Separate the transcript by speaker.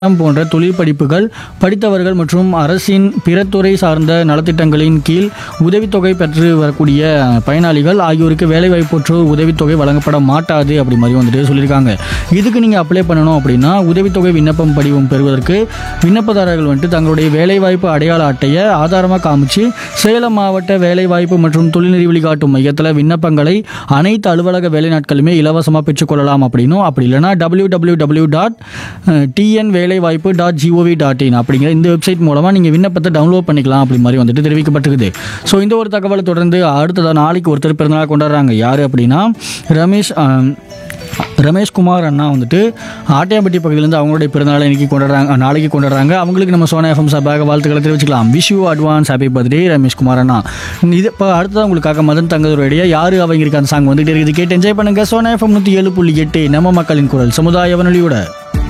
Speaker 1: போன்ற தொழில் படிப்புகள் படித்தவர்கள் மற்றும் அரசின் பிற துறை சார்ந்த நலத்திட்டங்களின் கீழ் உதவித்தொகை பெற்று வரக்கூடிய பயனாளிகள் ஆகியோருக்கு வேலைவாய்ப்பற்றோர் உதவித்தொகை வழங்கப்பட மாட்டாது அப்படி மாதிரி வந்துட்டு சொல்லியிருக்காங்க இதுக்கு நீங்கள் அப்ளை பண்ணணும் அப்படின்னா உதவித்தொகை விண்ணப்பம் படிவம் பெறுவதற்கு விண்ணப்பதாரர்கள் வந்துட்டு தங்களுடைய வேலைவாய்ப்பு அடையாள அட்டையை ஆதாரமாக காமிச்சு சேலம் மாவட்ட வேலைவாய்ப்பு மற்றும் தொழில்நெறி வழிகாட்டும் மையத்தில் விண்ணப்பங்களை அனைத்து அலுவலக வேலை நாட்களுமே இலவசமாக பெற்றுக்கொள்ளலாம் அப்படின்னும் அப்படி இல்லைனா W W W dot TN வேலைவாய்ப்பு டாட் ஜிஓவி டாட் இன் அப்படிங்கிற இந்த வெப்சைட் மூலமாக நீங்கள் விண்ணப்பத்தை டவுன்லோட் பண்ணிக்கலாம் அப்படி மாதிரி வந்துட்டு தெரிவிக்கப்பட்டிருக்குது ஸோ இந்த ஒரு தகவலை தொடர்ந்து அடுத்ததாக நாளைக்கு ஒருத்தர் பிறந்தநாள் கொண்டாடுறாங்க யார் அப்படின்னா ரமேஷ் ஆம், ரமேஷ்குமார் அண்ணா வந்துட்டு ஆட்டியாம்பட்டி பகுதியிலேருந்து அவங்களுடைய பிறந்தநாளை இன்னைக்கு கொண்டாடுறாங்க நாளைக்கு கொண்டாடுறாங்க அவங்களுக்கு நம்ம சோனா எஃப்எம் சார்பாக வாழ்த்துக்களை தெரிவிச்சுக்கலாம் wish you advance happy birthday Rameshkumar அண்ணா இது இப்போ அடுத்தது உங்களுக்காக மதன் தங்கதுரைய யார் அவங்க இருக்க அந்த சாங் வந்துட்டு இருக்குது கேட்டு என்ஜாய் பண்ணுங்க சோனா எஃப்எம் நூற்றி ஏழு புள்ளி எட்டு நம்ம மக்களின் குரல் சமுதாய வானொலியோட